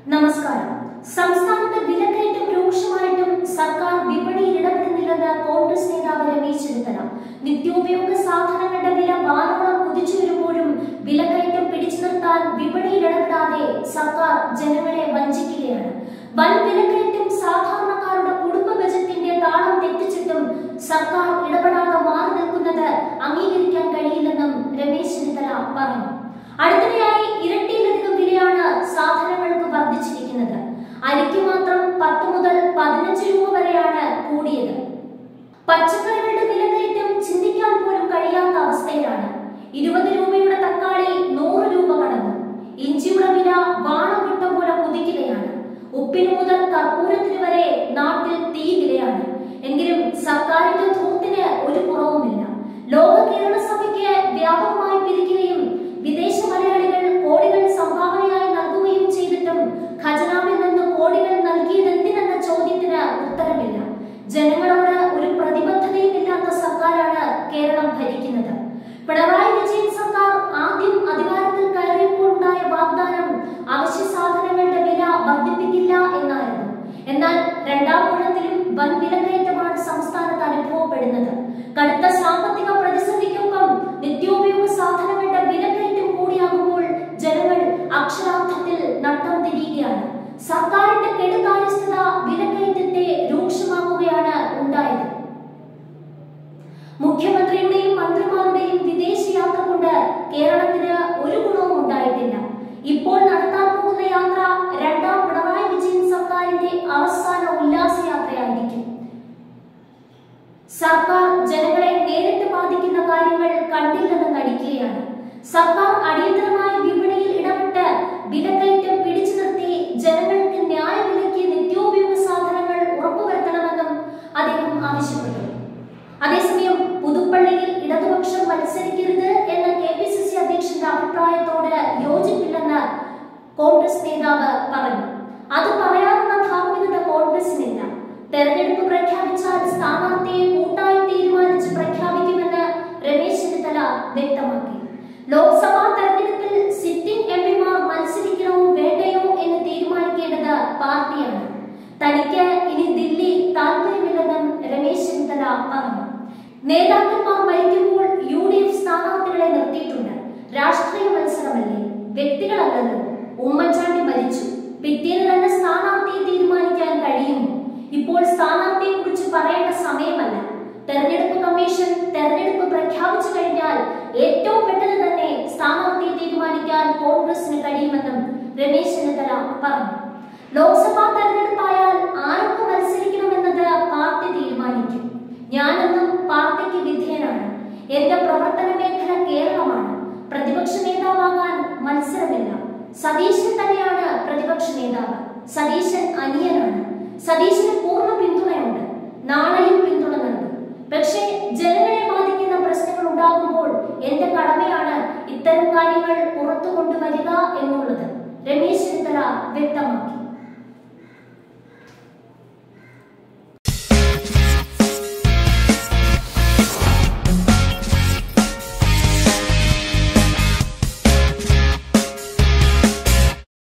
നമസ്കാരം സംസ്ഥാനത്ത് വിലക്കയറ്റം രൂക്ഷമായിട്ടും സർക്കാർ വിപണിയിൽ ഇടപെടുന്നില്ലെന്ന് കോൺഗ്രസ് നേതാവ് രമേശ് ചെന്നിത്തല നിത്യോപയോഗ സാധനങ്ങളുടെ വില വാനോളം കുതിച്ചു വരുമ്പോഴും വിലക്കയറ്റം പിടിച്ചു നിർത്താൻ വിപണിയിൽ ഇടപെടാതെ സർക്കാർ ജനങ്ങളെ വഞ്ചിക്കുകയാണ് വൻ വിലക്കയറ്റം സാധാരണക്കാരുടെ കുടുംബ ബജറ്റിന്റെ താളം തെറ്റിച്ചിട്ടും സർക്കാർ ഇടപെടാതെ മാറി നിൽക്കുന്നത് അംഗീകരിക്കാൻ കഴിയില്ലെന്നും രമേശ് ചെന്നിത്തല പറഞ്ഞു അടുത്തിടെയായി ഇരട്ടിയിലധികം വിലയാണ് സാധനങ്ങൾക്ക് വർദ്ധിച്ചിരിക്കുന്നത് അരിക്ക് മാത്രം പത്ത് മുതൽ പതിനഞ്ച് രൂപ വരെയാണ് കൂടിയത് പച്ചക്കറികളുടെ വിലക്കയറ്റം ചിന്തിക്കാൻ പോലും കഴിയാത്ത അവസ്ഥയിലാണ് ഇരുപത് രൂപയുടെ തക്കാളി നൂറ് രൂപ കടന്നു ഇഞ്ചിയുടെ വില വാണം വിട്ട പോലെ കുതിക്കുകയാണ് ഉപ്പിന് മുതൽ കർപ്പൂരത്തിന് വരെ നാട്ടിൽ തീ വിലയാണ് എങ്കിലും സർക്കാരിന്റെ ധൂർത്തിന് ഒരു കുറവുമില്ല ലോക കേരള സഭയ്ക്ക് വ്യാപകമായി പിരിക്കുകയും വിദേശ മലയാളികൾ കോടികൾ സംഭാവനയായി നൽകുകയും ചെയ്തിട്ടും ഖജനാവിൽ നിന്ന് കോടികൾ നൽകിയതെന്തിനെന്ന ചോദ്യത്തിന് ഉത്തരമില്ല ജനങ്ങളോട് ഒരു പ്രതിബദ്ധതയും ഇല്ലാത്ത സർക്കാരാണ് കേരളം ഭരിക്കുന്നത് പിണറായി വിജയൻ സർക്കാർ ആദ്യം അധികാരത്തിൽ കയറിയപ്പോൾ ഉണ്ടായ വാഗ്ദാനം അവശ്യ സാധനങ്ങളുടെ വില വർദ്ധിപ്പിക്കില്ല എന്നായിരുന്നു എന്നാൽ രണ്ടാം ഊഴത്തിലും വൻ വിലക്കയറ്റമാണ് സംസ്ഥാനത്ത് അനുഭവപ്പെടുന്നത് കടുത്ത സാമ്പത്തിക പ്രതിസന്ധിക്കൊപ്പം നിത്യോപയോഗ സാധനങ്ങളുടെ വിലക്കയറ്റം കൂടിയാകുമ്പോൾ ജനങ്ങൾ അക്ഷരാർത്ഥത്തിൽ നട്ടം തിരിയുകയാണ് സർക്കാരിന്റെ കെടുകാര്യസ്ഥത വിലക്കയറ്റത്തെ രൂക്ഷമാക്കുകയാണ് ഉണ്ടായത് മുഖ്യമന്ത്രിയുടെയും മന്ത്രിമാരുടെയും വിദേശ യാത്ര കൊണ്ട് കേരളത്തിന് ഒരു ഗുണവും ഉണ്ടായിട്ടില്ല ഇപ്പോൾ നടത്താൻ പോകുന്ന യാത്ര രണ്ടാം പിണറായി വിജയൻ സർക്കാരിന്റെ അവസാന ഉല്ലാസയാത്രയായിരിക്കും സർക്കാർ ജനങ്ങളെ നേരിട്ട് ബാധിക്കുന്ന കാര്യങ്ങൾ കണ്ടില്ലെന്ന് നടിക്കുകയാണ് സർക്കാർ അടിയന്തരമായി വിപണിയിൽ ഇടപെട്ട് വിലക്കയറ്റം പിടിച്ചു നിർത്തി ജനങ്ങൾക്ക് ന്യായവിലയ്ക്ക് നിത്യോപയോഗ സാധനങ്ങൾ ഉറപ്പുവരുത്തണമെന്നും അദ്ദേഹം ആവശ്യപ്പെട്ടു അതേസമയം പുതുപ്പള്ളിയിൽ ഇടതുപക്ഷം മത്സരിക്കരുത് എന്ന കെ പി സി സി അധ്യക്ഷന്റെ അഭിപ്രായത്തോട് യോജിപ്പില്ലെന്ന് കോൺഗ്രസ് നേതാവ് പറഞ്ഞു അത് പറയാനുള്ള ധാർമ്മികത കോൺഗ്രസിനില്ല തെരഞ്ഞെടുപ്പ് പ്രഖ്യാപിച്ചാൽ സ്ഥാനാർത്ഥിയെ കൂട്ടായി തീരുമാനിച്ച് പ്രഖ്യാപിക്കുമെന്ന് രമേശ് ചെന്നിത്തല വ്യക്തമാക്കി ലോക്സഭാ തെരഞ്ഞെടുപ്പിൽ സിറ്റിംഗ് എം പിമാർ മത്സരിക്കണോ വേണ്ടയോ എന്ന് തീരുമാനിക്കേണ്ടത് പാർട്ടിയാണ് തനിക്ക് ഇനി ദില്ലി താല്പര്യമില്ലെന്നും രമേശ് ചെന്നിത്തല പറഞ്ഞു നേതാക്കന്മാർ മരിക്കുമ്പോൾ യു ഡി എഫ് സ്ഥാനാർത്ഥികളെ നിർത്തിയിട്ടുണ്ട് രാഷ്ട്രീയ മത്സരമല്ലേ വ്യക്തികളല്ലല്ലോ ഉമ്മൻചാണ്ടി മരിച്ചു പിറ്റേന്ന് തന്നെ സ്ഥാനാർത്ഥിയെ തീരുമാനിക്കാൻ കഴിയുമോ ഇപ്പോൾ സ്ഥാനാർത്ഥിയെ കുറിച്ച് പറയേണ്ട സമയമല്ല തെരഞ്ഞെടുപ്പ് കമ്മീഷൻ തെരഞ്ഞെടുപ്പ് പ്രഖ്യാപിച്ചു കഴിഞ്ഞാൽ ഏറ്റവും പെട്ടെന്ന് തന്നെ സ്ഥാനാർത്ഥിയെ തീരുമാനിക്കാൻ കോൺഗ്രസിന് കഴിയുമെന്നും രമേശ് ചെന്നിത്തല പറഞ്ഞു ലോക്സഭാ തെരഞ്ഞെടുപ്പായാൽ ആരൊക്കെ മത്സരിക്കണമെന്നത് പാർട്ടി തീരുമാനിക്കും ഞാനെന്നും പാർട്ടിക്ക് വിധേയനാണ് എന്റെ പ്രവർത്തന മേഖല കേരളമാണ് പ്രതിപക്ഷ നേതാവാകാൻ മത്സരമില്ല സതീശൻ തന്നെയാണ് പ്രതിപക്ഷ നേതാവ് സതീശൻ അനിയനാണ് സതീശന് പൂർണ്ണ പിന്തുണയുണ്ട് നാളെയും പിന്തുണ നൽകും പക്ഷേ ജനങ്ങളെ ബാധിക്കുന്ന പ്രശ്നങ്ങൾ ഉണ്ടാകുമ്പോൾ എന്റെ കടമയാണ് ഇത്തരം കാര്യങ്ങൾ പുറത്തു കൊണ്ടുവരിക എന്നുള്ളത് രമേശ് ചെന്നിത്തല വ്യക്തമാക്കി